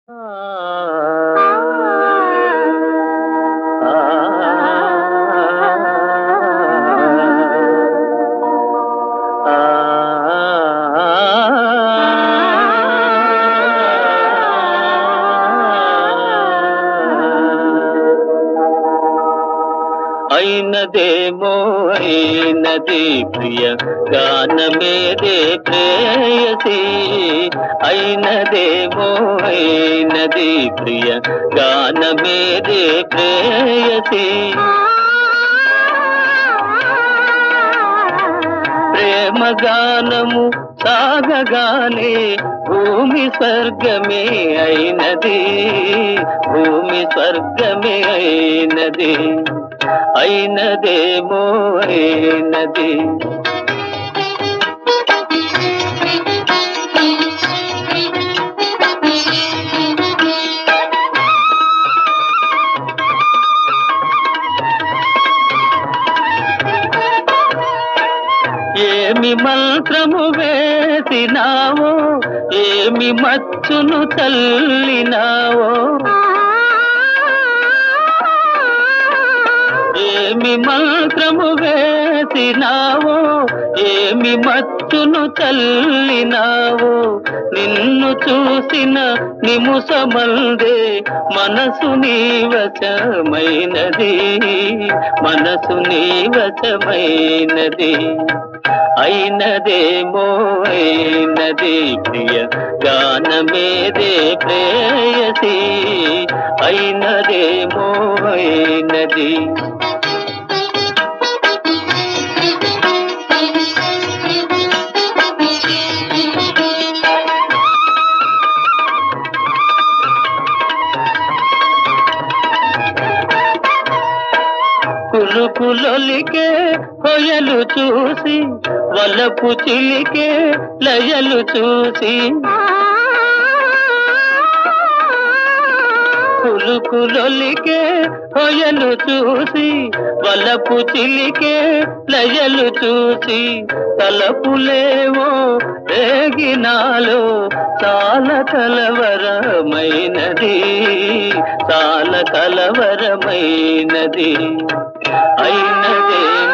అయినదేమో అయినది ప్రియ గానమేదే ప్రేయసి అయినదేమో అయినది ప్రియ గానమేదే ప్రేయసి ప్రేమ గానము సాగగానే భూమి స్వర్గమే అయినది భూమి స్వర్గమే అయినది అయినదేమో అయినది ఏమి మంత్రము వేసినావో ఏమి మచ్చును తల్లినావో ఏమి మంత్రము వేసినావో ఏమి మచ్చును చల్లినావో నిన్ను చూసిన నిముసమందే మనసు నీవశమైనది మనసు నీవశమైనది అయినదేమో అయినది ప్రియ గానమేదే ప్రేయసి అయినదేమో అయినది కులుకులొలికే కొయలు చూసి వలపు చిలికే లయలు చూసి కులుకులొలికే కొయలు చూసి వలపు చిలికే లయలు చూసి తలపులేవో రేగినాలో చాలా కలవరమైనది చాలా కలవరమైనది అయినదే